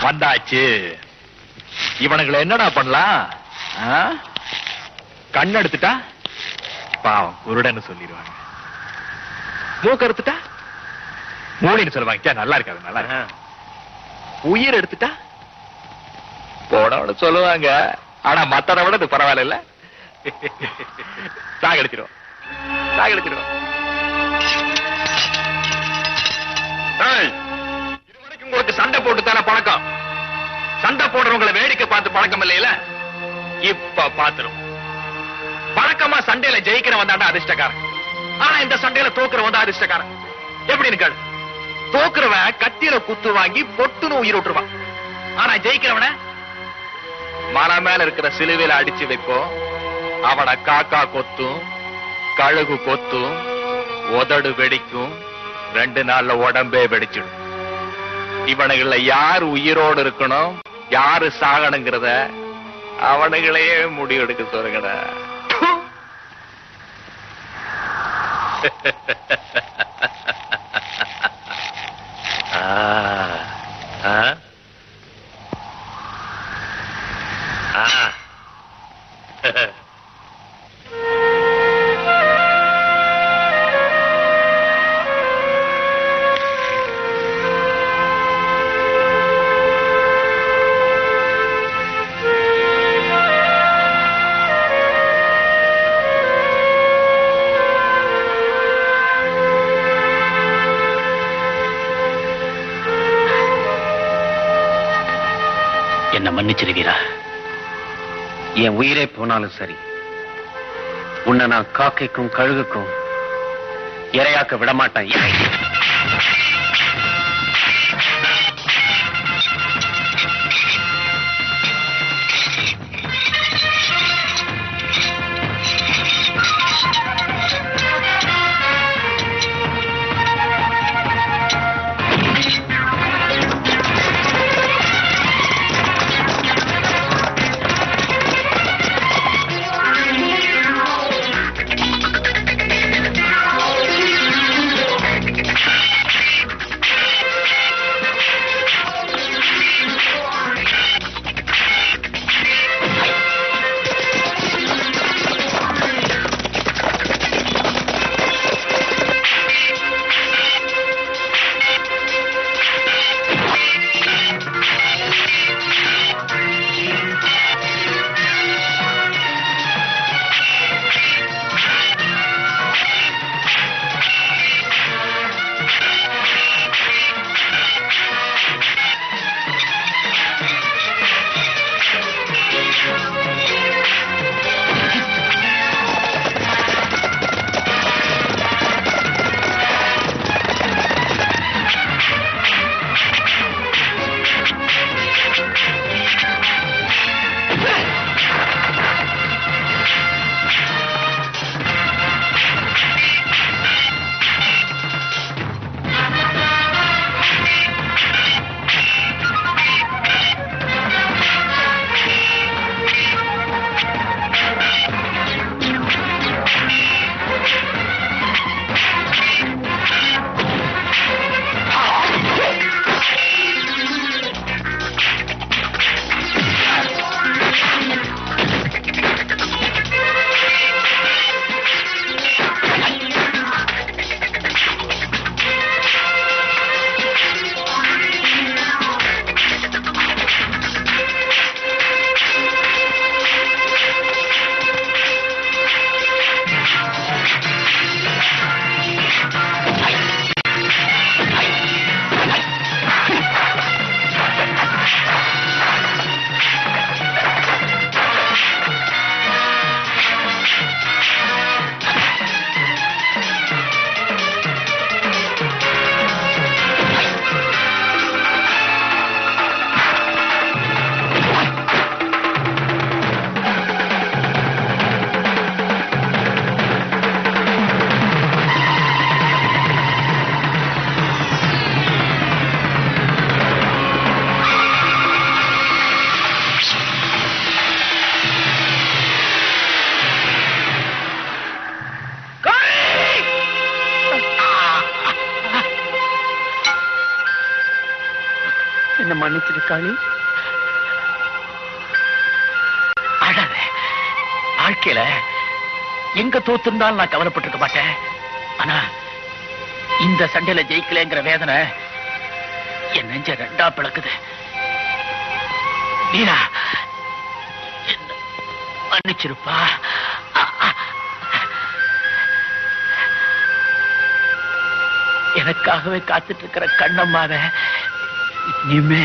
வந்தாச்சு இவனுங்களை என்னடா பண்ணலாம் ஆ? கண் எடுத்துட்டா பாவம் குருடன்னு சொல்லிடுவாங்க மூக்கு எடுத்துட்டா மூலின்னு சொல்லுவாங்க ச்சே, நல்லா இருக்காது நல்லா இருக்கு. உயிர் எடுத்துட்டா போனவனு சொல்லுவாங்க ஆனா மத்தனை விட இது பரவாயில்ல இல்ல சாகடிச்சிடும் சாகடிச்சிடும் ஏய், இது வரைக்கும் உங்களுக்கு சண்டை போட்டு தானே பழக்கம் சண்டை போடுறவங்களை வேடிக்கை பார்த்து பழக்கம் இல்லையில இப்ப பாத்துரும் பழக்கமா சண்டையில ஜெயிக்கிறவன் தாண்டா அதிர்ஷ்டக்காரன் ஆனா இந்த சண்டையில தோக்குறவன் தான் அதிர்ஷ்டக்காரன் எப்படின்னு கேளு தோக்குறவன் கத்தியில குத்து வாங்கி பொட்டுன்னு உயிர் விட்டுருவான் ஆனா ஜெயிக்கிறவன மலை மேல இருக்கிற சிலுவையில அடிச்சு வைப்போம் அவன காக்கா கொத்தும் கழுகு கொத்தும் உதடு வெடிக்கும் ரெண்டு நாள்ல உடம்பே வெடிச்சிடும் இவனுங்கள யார் உயிரோடு இருக்கணும் யாரு சாகணுங்கிறத அவனுங்களையே முடிவெடுக்க சொல்லுங்கடா ஆ, ஆ? ஆ. என்ன மன்னிச்சிரு வீரா என் உயிரே போனாலும் சரி உன்னை நான் காக்கைக்கும் கழுகுக்கும் இரையாக்க விடமாட்டேன் இறை. என்ன மன்னிச்சிரு காளி அழாத வாழ்க்கையில எங்க தோத்திருந்தாலும் நான் கவலைப்பட்டிருக்க மாட்டேன் ஆனா இந்த சண்டையில ஜெயிக்கலங்கிற வேதனை என் நெஞ்ச ரெண்டா பிளக்குது வீரா என்ன மன்னிச்சிருப்பா அ- அ- எனக்காகவே காத்துட்டு இருக்கிற கண்ணம்மாவ இனிமே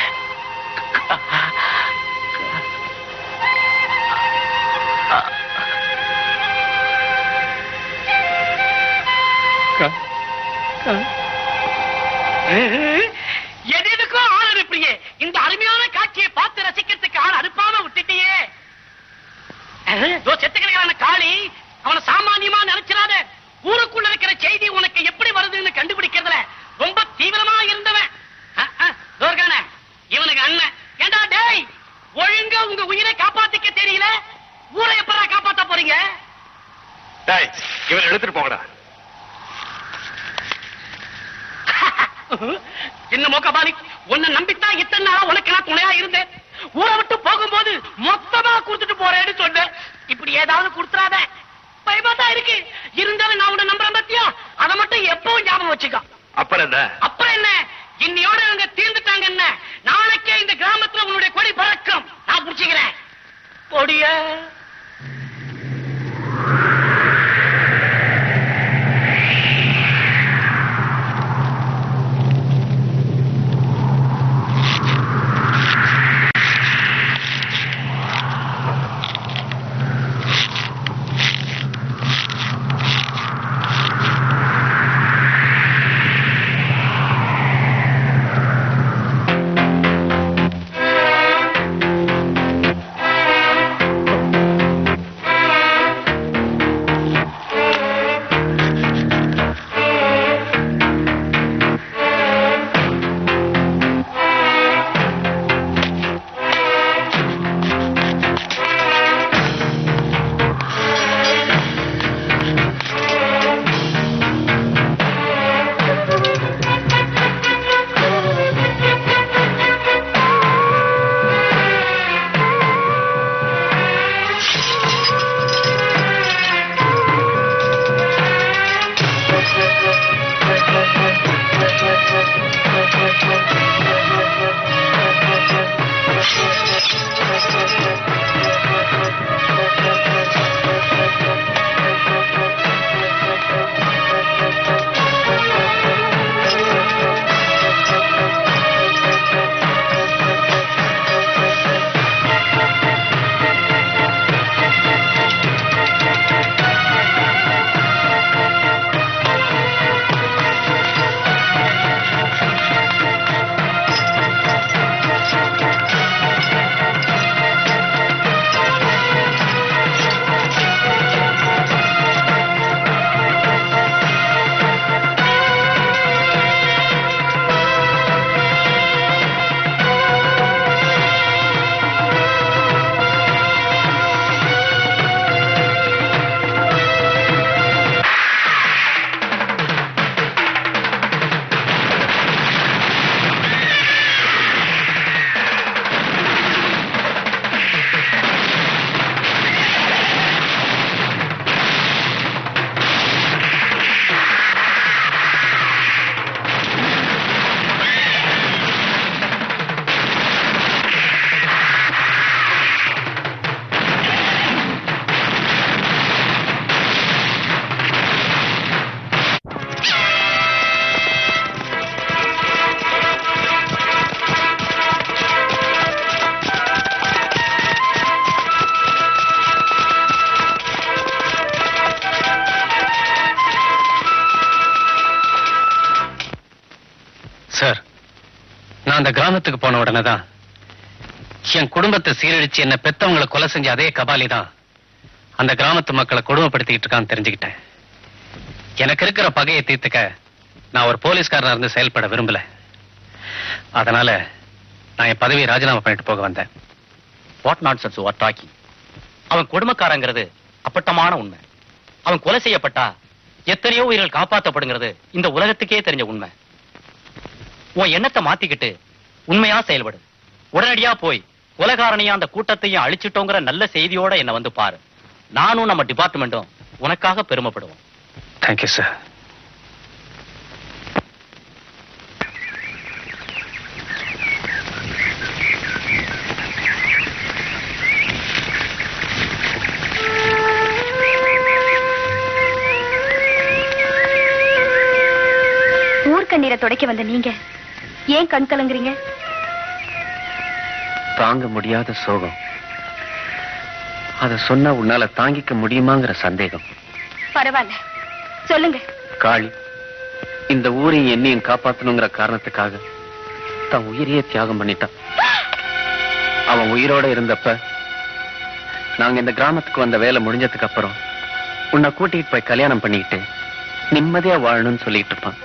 எதுக்கும் ஆள் அனுப்புறியே இந்த அருமையான காட்சியை பார்த்து ரசிக்கிறதுக்கு ஆள் அனுப்பாம விட்டுட்டியே இதோ செத்து கிடக்கிறான காளி அவன சாமானியமா நினைச்சிடாத ஊருக்குள்ள இருக்கிற செய்தி உனக்கு எப்படி வருதுன்னு கண்டுபிடிக்கிறதுல ரொம்ப தீவிரமா இருந்தவன் அஹ், அஹ், இதோ இருக்கானே, இவனுக்கு அண்ணன் ஏண்டா டேய் ஒழுங்கா உங்க உயிரை காப்பாத்திக்க தெரியல ஊரை எப்படா காப்பாத்த போறீங்க டேய் இவன் எடுத்துட்டு போங்கடா என்ன மோக்கபாலி உன்னை நம்பித்தான் இத்தனை நாளா உனக்கு நான் துணையா இருந்தேன் ஊரை விட்டு போகும்போது மொத்தமா கொடுத்துட்டு போறேன்னு சொன்னேன் இப்படி ஏதாவது கொடுத்துறாத பயமா தான் இருக்கு இருந்தாலும் நான் உன்னை நம்புறேன் பத்தியா அதை மட்டும் எப்பவும் ஞாபகம் வச்சுக்கோ அப்புறம் என்ன அப்புறம் என்ன இன்னையோட இவங்க தீர்ந்துட்டாங்க என்ன நாளைக்கே இந்த கிராமத்துல உன்னுடைய கொடி பறக்கும் நான் புடிச்சுக்கிறேன் கொடிய சார் நான் அந்த கிராமத்துக்கு போன உடனே தான் என் குடும்பத்தை சீரழிச்சு என்ன பெத்தவங்களை கொலை செஞ்ச அதே கபாலி தான் அந்த கிராமத்து மக்களை கொடுமைப்படுத்திக்கிட்டு இருக்கான்னு தெரிஞ்சுக்கிட்டேன் எனக்கு இருக்கிற பகையை தீர்த்துக்க நான் ஒரு போலீஸ்காரனா இருந்து செயல்பட விரும்பல அதனால நான் என் பதவியை ராஜினாமா பண்ணிட்டு போக வந்தேன் what nonsense what talking அவன் கொடுமைக்காரங்கிறது அப்பட்டமான உண்மை அவன் கொலை செய்யப்பட்டா எத்தனையோ உயிர்கள் காப்பாத்தப்படுங்கிறது இந்த உலகத்துக்கே தெரிஞ்ச உண்மை உன் எண்ணத்தை மாத்திக்கிட்டு உண்மையா செயல்படு உடனடியா போய் கொலகாரனையும் அந்த கூட்டத்தையும் அழிச்சிட்டோங்கிற நல்ல செய்தியோட என்ன வந்து பாரு நானும் நம்ம டிபார்ட்மெண்ட்டும் உனக்காக பெருமைப்படுவோம் தேங்க்யூ சார் ஊர் கண்ணீரை துடைக்க வந்த நீங்க ஏன் கண் கலங்குறீங்க தாங்க முடியாத சோகம் அத சொன்னா உன்னால தாங்கிக்க முடியுமாங்கிற சந்தேகம் பரவாயில்ல சொல்லுங்க காளி இந்த ஊரையும் என்னையும் காப்பாத்தணுங்கிற காரணத்துக்காக தன் உயிரையே தியாகம் பண்ணிட்டான் அவன் உயிரோட இருந்தப்ப நாங்க இந்த கிராமத்துக்கு வந்த வேலை முடிஞ்சதுக்கு அப்புறம் உன்னை கூட்டிட்டு போய் கல்யாணம் பண்ணிக்கிட்டு நிம்மதியா வாழணும்னு சொல்லிட்டு இருப்பான்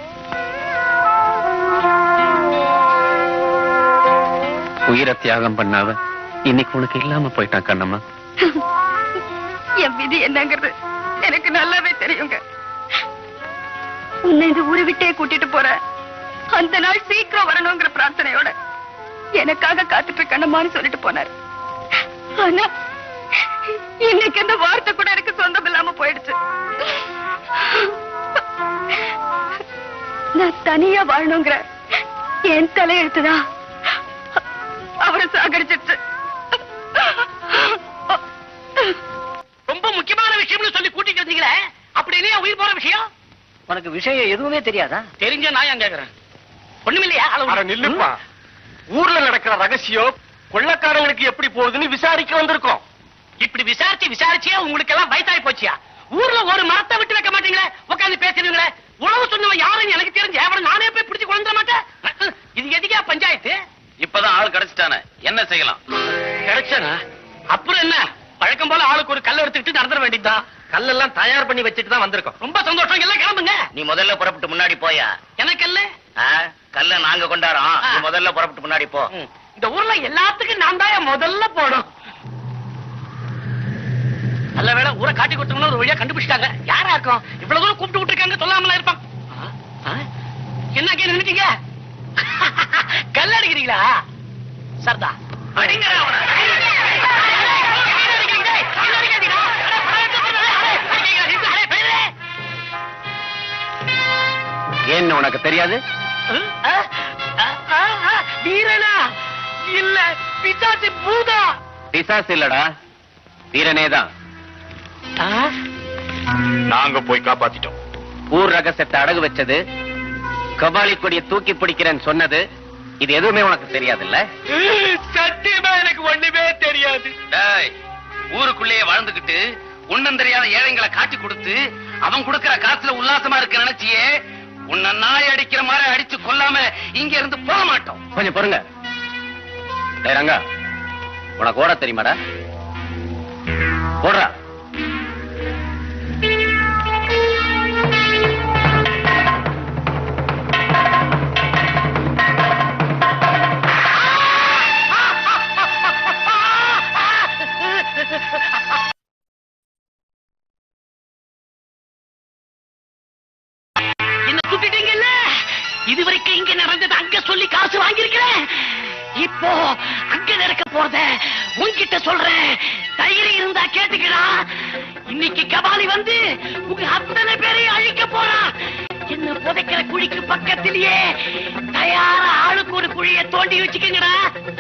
உயிரை தியாகம் பண்ணாவ இன்னைக்கு உனக்கு இல்லாம போயிட்டான் கண்ணம்மா என் விதி என்னங்கிறது எனக்கு நல்லாவே தெரியுங்க உன்னை இந்த ஊரை விட்டே கூட்டிட்டு போற அந்த நாள் சீக்கிரம் வரணுங்கிற பிரார்த்தனையோட எனக்காக காத்துட்டு இருக்கணுமான்னு சொல்லிட்டு போனார் ஆனா இன்னைக்கு அந்த வார்த்தை கூட எனக்கு சொந்தம் இல்லாம போயிடுச்சு நான் தனியா வாழணுங்கிற என் தலையெழுத்துதான் அவரை சாகடிச்சிருச்சு ரொம்ப முக்கியமான விஷயம்னு சொல்லி கூட்டிட்டு வந்தீங்களே அப்படி இல்லையா உயிர் போற விஷயம் உனக்கு விஷயம் எதுவுமே தெரியாதா தெரிஞ்ச நான் ஏன் கேக்குறேன் ஒண்ணுமில்லையா அட நில்லுப்பா ஊர்ல நடக்கிற ரகசியம் கொள்ளக்காரங்களுக்கு எப்படி போகுதுன்னு விசாரிக்க வந்திருக்கோம் இப்படி விசாரிச்சு விசாரிச்சே உங்களுக்கு எல்லாம் வயசாகி போச்சியா ஊர்ல ஒரு மரத்தை விட்டு வைக்க மாட்டீங்களே உட்காந்து பேசுறீங்களே உழவு சொன்னவன் யாருன்னு எனக்கு தெரிஞ்சு அவனை நானே போய் பிடிச்சு கொண்டு வர மாட்டேன் இது எதுக்கா பஞ்சாயத்து இப்பதான் ஆள் கிடைச்சிட்டானே என்ன செய்யலாம் கிடைச்சானா அப்புறம் என்ன பழக்கம் போல ஆளுக்கு ஒரு கல் எடுத்துக்கிட்டு நடந்துட வேண்டியதுதான் கல்லெல்லாம் தயார் பண்ணி வச்சுட்டு தான் வந்திருக்கோம் ரொம்ப சந்தோஷம் எல்லாம் கிளம்புங்க நீ முதல்ல புறப்பட்டு முன்னாடி போயா எனக்கு இல்ல கல்ல நாங்க கொண்டாடுறோம் நீ முதல்ல புறப்பட்டு முன்னாடி போ இந்த ஊர்ல எல்லாத்துக்கும் நான் தான் முதல்ல போடும் நல்ல வேளை ஊரை காட்டி கொடுத்தவங்க ஒரு வழியா கண்டுபிடிச்சிட்டாங்க யாரா இருக்கும் இவ்வளவு தூரம் கூப்பிட்டு விட்டுருக்காங்க சொல்லாமல இருப்பான் ஆ? ஆ? என்ன கே நின்னுட்டீங்க கல் அடிக்கிறீங்களா சர்தா அடிங்கடா அவனை. கல் அடிக்காதீங்கடா. அட, பணம் எடுத்து கொடுங்க. அட, அடிங்க, அட, பயலே. ஏன்னு உனக்கு தெரியாது ஆ? ஆ, ஆ, ஆ, வீரனா இல்ல பிசாசு பூதா பிசாசு இல்லடா வீரனேதான் ஆ? நாங்க போய் காப்பாத்திட்டோம் ஊர் ரகசியத்தை அடகு வச்சது கபாலி கொடியை தூக்கி பிடிக்கிறேன்னு சொன்னது இது எதுவுமே உனக்கு தெரியாதுல்ல சத்தியமா எனக்கு ஒண்ணுமே தெரியாது ஊருக்குள்ளேயே வாழ்ந்துகிட்டு ஒண்ணும் தெரியாத ஏழைங்களை காட்டி கொடுத்து அவன் கொடுக்கிற காசுல உல்லாசமா இருக்க நினைச்சியே உன்னை நாய் அடிக்கிற மாதிரி அடிச்சு கொல்லாம இங்க இருந்து போக மாட்டோம் கொஞ்சம் பொறுங்க டேய் ரங்கா உனக்கு ஓட தெரியுமாடா ஓடுறா என்ன சுட்டுட்டீங்கல்ல இதுவரைக்கும் இங்க நடந்தது அங்க சொல்லி காசு வாங்கியிருக்கிறேன் இப்போ அங்க நடக்க போறத உன்கிட்ட சொல்றேன் தைரியம் இருந்தா கேட்டுக்கிறா இன்னைக்கு கபாலி வந்து உங்க அத்தனை பேரையும் அழிக்க போறான் என்ன புதைக்கிற குழிக்கு பக்கத்திலேயே தயாரா ஆளுக்கு ஒரு குழிய தோண்டி வச்சுக்கங்கடா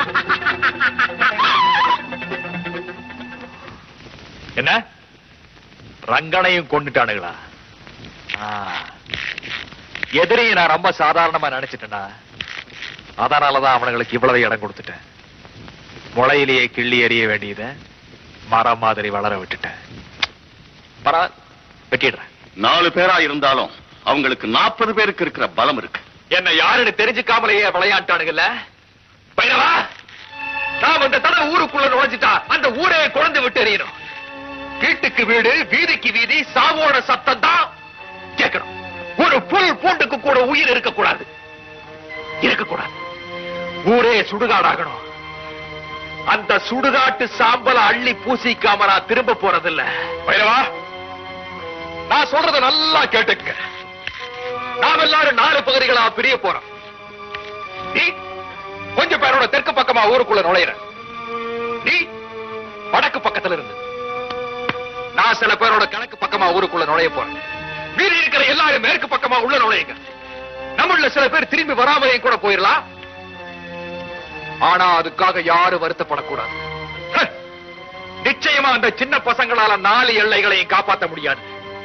என்ன ரங்கனையும் கொண்டுட்டானுங்களா ஆ. எதிரியை நான் ரொம்ப சாதாரணமா நினைச்சிட்டேனா அதனாலதான் அவனுங்களுக்கு இவ்வளவு இடம் கொடுத்துட்டேன் முளையிலேயே கிள்ளி எறிய வேண்டியத மரம் மாதிரி வளர விட்டுட்டேன் பரவாயில்ல வெட்டிடுறேன் நாலு பேரா இருந்தாலும் அவங்களுக்கு நாற்பது பேருக்கு இருக்கிற பலம் இருக்கு என்ன யாருன்னு தெரிஞ்சுக்காமலேயே விளையாட்டானுங்கல்ல பைரவா நான் அந்த தடவை ஊருக்குள்ள நுழைஞ்சிட்டா அந்த ஊரே குழந்து விட்டு எறியணும் வீட்டுக்கு வீடு வீதிக்கு வீதி சாவோட சத்தம் தான் கேட்கணும் ஒரு புல் பூண்டுக்கு கூட உயிர் இருக்கக்கூடாது இருக்கக்கூடாது ஊரே சுடுகாடாகணும் அந்த சுடுகாட்டு சாம்பல அள்ளி பூசிக்காம நான் திரும்ப போறதில்ல பைரவா நான் சொல்றத நல்லா கேட்டுக்க நாம் எல்லாரும் நாலு பகுதிகளா பிரிய போறோம் நீ கொஞ்சம் பேரோட தெற்கு பக்கமா ஊருக்குள்ள நுழையிற நீ வடக்கு பக்கத்துல இருந்து நான் சில பேரோட கிழக்கு பக்கமா ஊருக்குள்ள நுழைய போறேன் மீறி இருக்கிற எல்லாரும் மேற்கு பக்கமா உள்ள நுழையுங்க நம்மள சில பேர் திரும்பி வராமலேயும் கூட போயிடலாம் ஆனா அதுக்காக யாரும் வருத்தப்படக்கூடாது ஹ! நிச்சயமா அந்த சின்ன பசங்களால நாலு எல்லைகளையும் காப்பாத்த முடியாது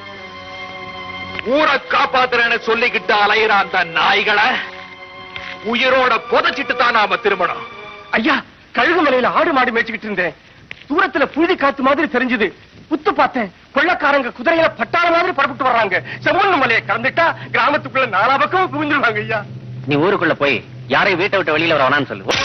ஊரை காப்பாத்துறேன்னு சொல்லிக்கிட்டு அலையிற அந்த நாய்களை உயிரோட புதைச்சிட்டு தான் நாம திரும்பணும் ஐயா கழுகுமலையில ஆடு மாடு மேய்ச்சிக்கிட்டு இருந்தேன் தூரத்துல புழுதி காத்து மாதிரி தெரிஞ்சது புத்து பார்த்தேன் கொள்ளக்காரங்க குதிரையில பட்டாள மாதிரி புறப்பட்டு வர்றாங்க செம்மண்ணு மலையை கடந்துட்டா கிராமத்துக்குள்ள நாலா பக்கமும் குவிஞ்சிருவாங்க ஐயா நீ ஊருக்குள்ள போய் யாரையும் வீட்டை விட்டு வெளியில வர வேணாம்னு சொல்லு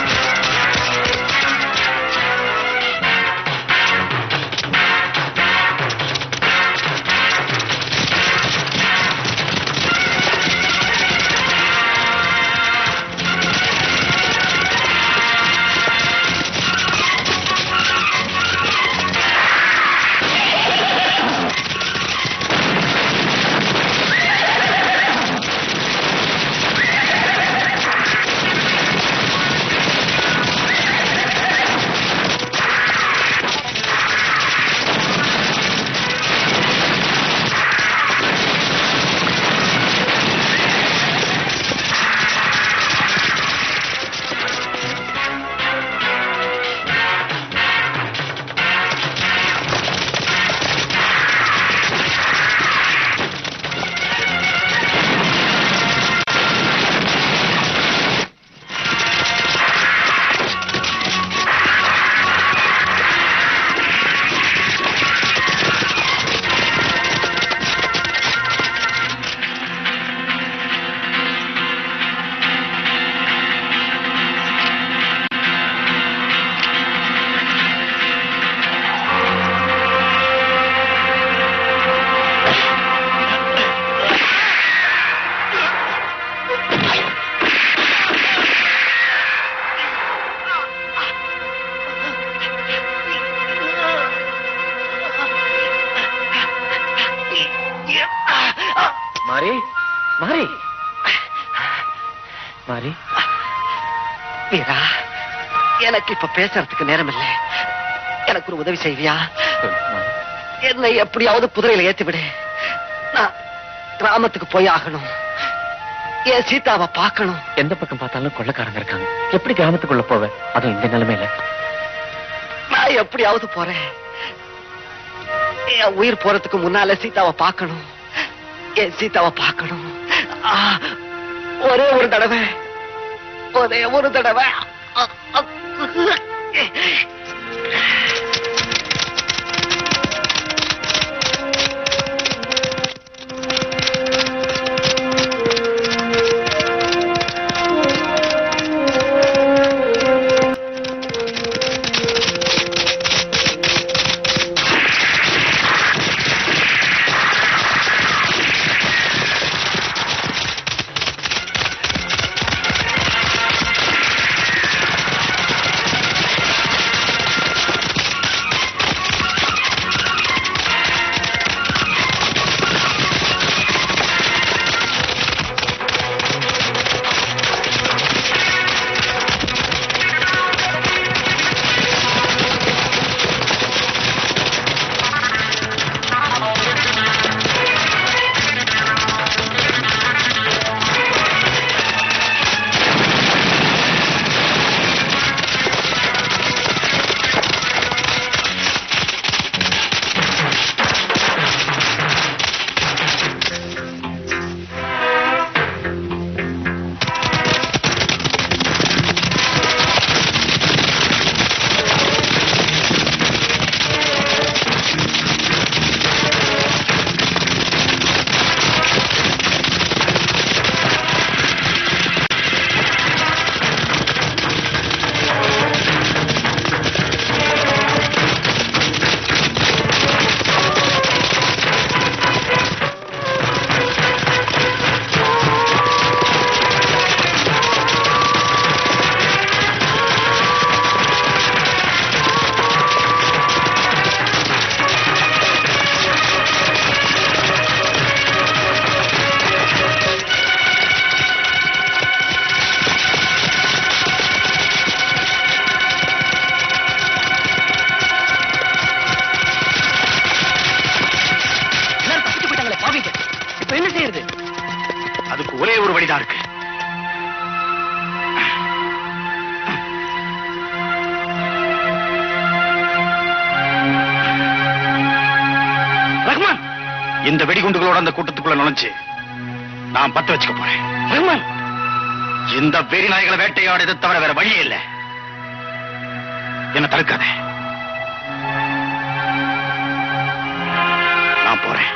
மாறி மாறி மாறி வீரா எனக்கு இப்ப பேசுறதுக்கு நேரம் இல்ல எனக்கு ஒரு உதவி செய்வியா என்னை எப்படியாவது குதிரையில ஏத்தி விடு நான் கிராமத்துக்கு போய் ஆகணும் என் சீதாவை பார்க்கணும் எந்த பக்கம் பார்த்தாலும் கொள்ளக்காரங்க இருக்காங்க எப்படி கிராமத்துக்குள்ள போவ அதுவும் இந்த நிலைமையில நான் எப்படியாவது போறேன் என் உயிர் போறதுக்கு முன்னால சீதாவை பார்க்கணும் என் சீதாவை பார்க்கணும் ஆ, ஒரே ஒரு தடவை ஒரே ஒரு தடவை அ, அ, ஒரு வழிதான் இருக்கு ரஹ்மான் இந்த வெடிகுண்டுகளோட அந்த கூட்டத்துக்குள்ள நுழைஞ்சு நான் பத்த வச்சுக்க போறேன் ரஹ்மான் இந்த வெறி நாய்களை வேட்டையாடுறது தவிர வேற வழியே இல்லை என்ன தடுக்காத நான் போறேன்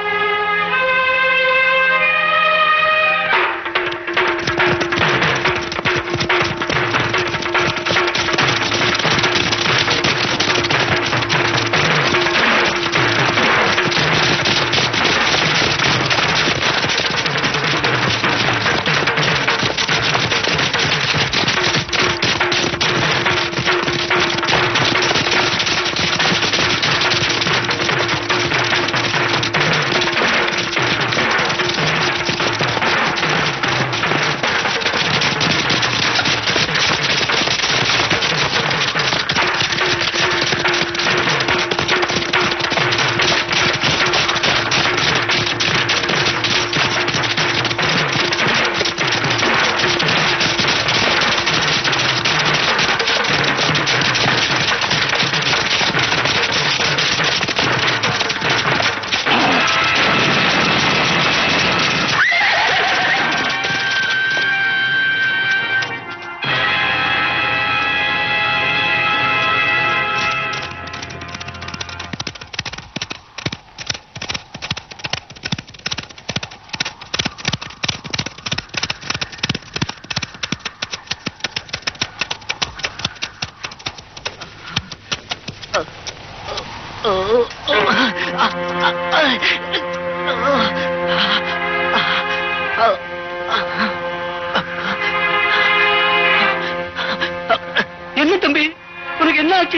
என்ன தம்பி உனக்கு என்ன ஆச்சு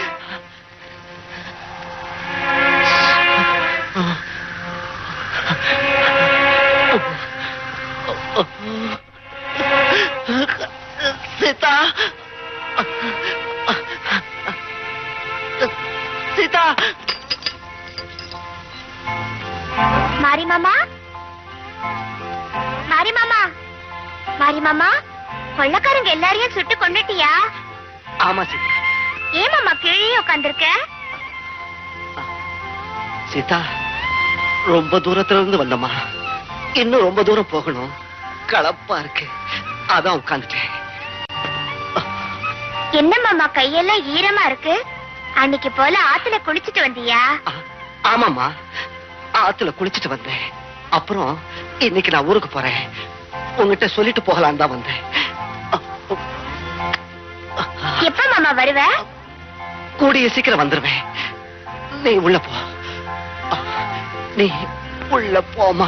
சீதா சீதா மாரி மாமா மாரி மாமா மாரி மாமா கொள்ளக்காரங்க எல்லாரையும் சுட்டு கொண்டுட்டியா ஆமா சீதா ஏன் மாமா கீழே உட்காந்துருக்க சீதா ரொம்ப தூரத்துல இருந்து வந்தம்மா இன்னும் ரொம்ப தூரம் போகணும் கலப்பா இருக்கு அதான் உட்கார்ந்துட்டேன் என்ன மாமா கையெல்லாம் ஈரமா இருக்கு அன்னைக்கு போல ஆத்துல குளிச்சிட்டு வந்தியா ஆ, ஆமாம்மா ஆத்துல குளிச்சிட்டு வந்தேன் அப்புறம் இன்னைக்கு நான் ஊருக்கு போறேன் உங்ககிட்ட சொல்லிட்டு போகலாம் தான் வந்தேன் எப்ப மாமா வருவ கூடிய சீக்கிரம் வந்துருவேன் நீ உள்ள போ நீ உள்ள போமா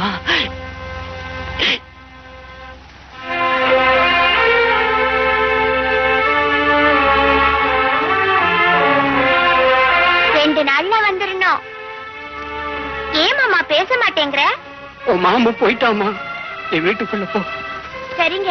ரெண்டு நாள்ல வந்துடணும் ஏன் மாமா பேச மாட்டேங்கிற உன் மாமன் போயிட்டாமா நீ வீட்டுக்குள்ள போ சரிங்க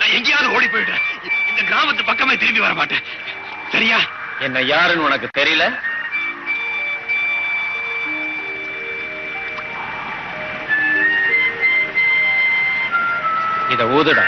நான் எங்கேயாவது ஓடி போயிடுறேன் இந்த கிராமத்து பக்கமே திரும்பி வர மாட்டேன் சரியா என்ன யாருன்னு உனக்கு தெரியல இத ஊதுடா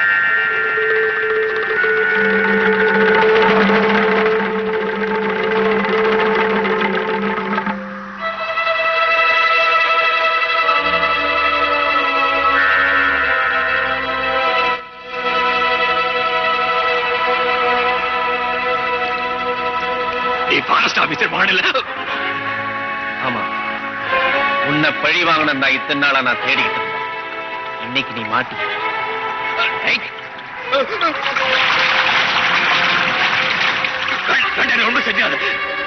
நீ ஃபாரஸ்ட் ஆபீசர் வாடல ஆமா உன்னை பழி வாங்கணும் தான் இத்தனை நாளா நான் தேடிக்கிட்டு இருந்தேன் இன்னைக்கு நீ மாட்டி கண்டனை ஒன்றும் செஞ்சாது